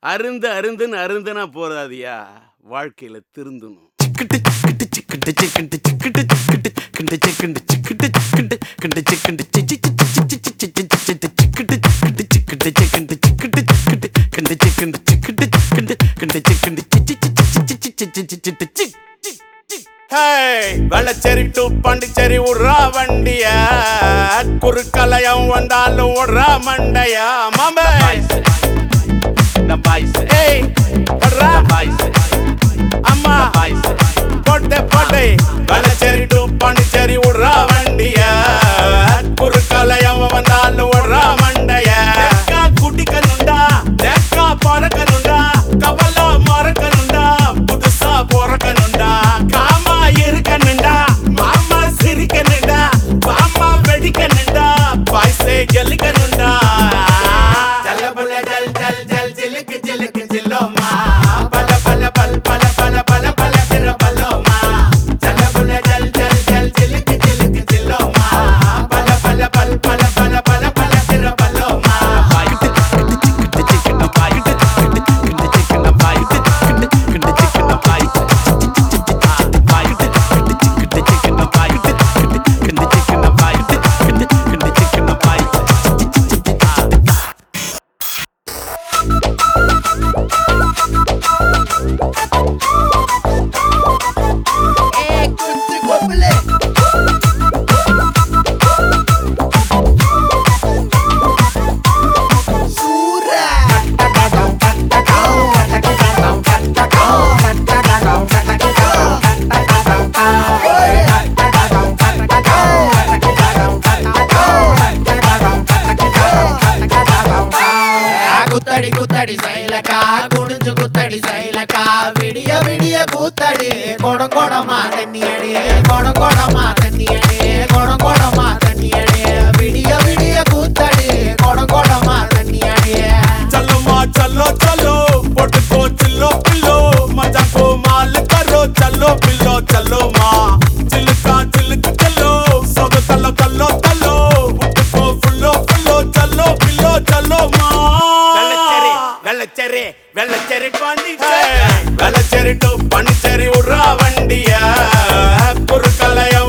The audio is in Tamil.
அருந்து அருந்துன்னு அருந்துனா போதாதியா வாழ்க்கையில திருந்தணும் வெள்ளச்சேரி டு பாண்டிச்சேரி விட்றா வண்டிய குறுக்கலையம் வந்தாலும் விட்றா மண்டைய மாமே ஏய் விட்றா அம்மா போட்டு போட்டு வெள்ளச்சேரி டு பாண்டிச்சேரி விட்றா வண்டிய குறுக்கலையம் வந்தாலும் விட்றா மண்டைய தேக்கா குட்டிக்கணுண்டா தேக்கா பறக்கணுண்டா கவலா மறக்கணுண்டா புதுசா பிறக்கணுண்டா காமா இருக்கணுண்டா மாமா சிரிக்கணுண்டா மாமா வெடிக்கணுண்டா பாய்ஸே கெலிக்கணுண்டா ஜல்ல புல ஜல் ஜல் ஜல் ஜிலுக்கு ஜிலுக்கு ஜில்லோமா பல பல பல் பல பல பல பல திர பலோமா ஜல்ல புல ஜல் ஜல் ஜல் ஜிலுக்கு ஜிலுக்கு ஜில்லோமா பல பல பல் பல பல பல பல திர பலோமா குத்தடி குத்தடி சைலக்கா குடிஞ்சு குத்தடி சைலக்கா விடிய விடிய கூத்தடி கொடம் கொடமா தண்ணி அடி கொடம் கொடமா தண்ணி அடி கொடம் கொடமா தண்ணி அடி விடிய விடிய கூத்தடி கொடம் கொடமா தண்ணி அடி चलो माँ चलो चलो पोट को चिल्लो पिल्लो मजा को माल करो चलो पिल्लो चलो माँ चिल्का चिल्क चलो सब तलो तलो तलो उठ को फुल्लो फुल्लो चलो पिल्लो चलो माँ வெள்ளச்சேரி வெள்ளச்சேரி வெள்ளச்சேரி பாண்டிச்சேரி வெள்ளச்சேரி டு பாண்டிச்சேரி விட்றா வண்டிய குறுக்கலைய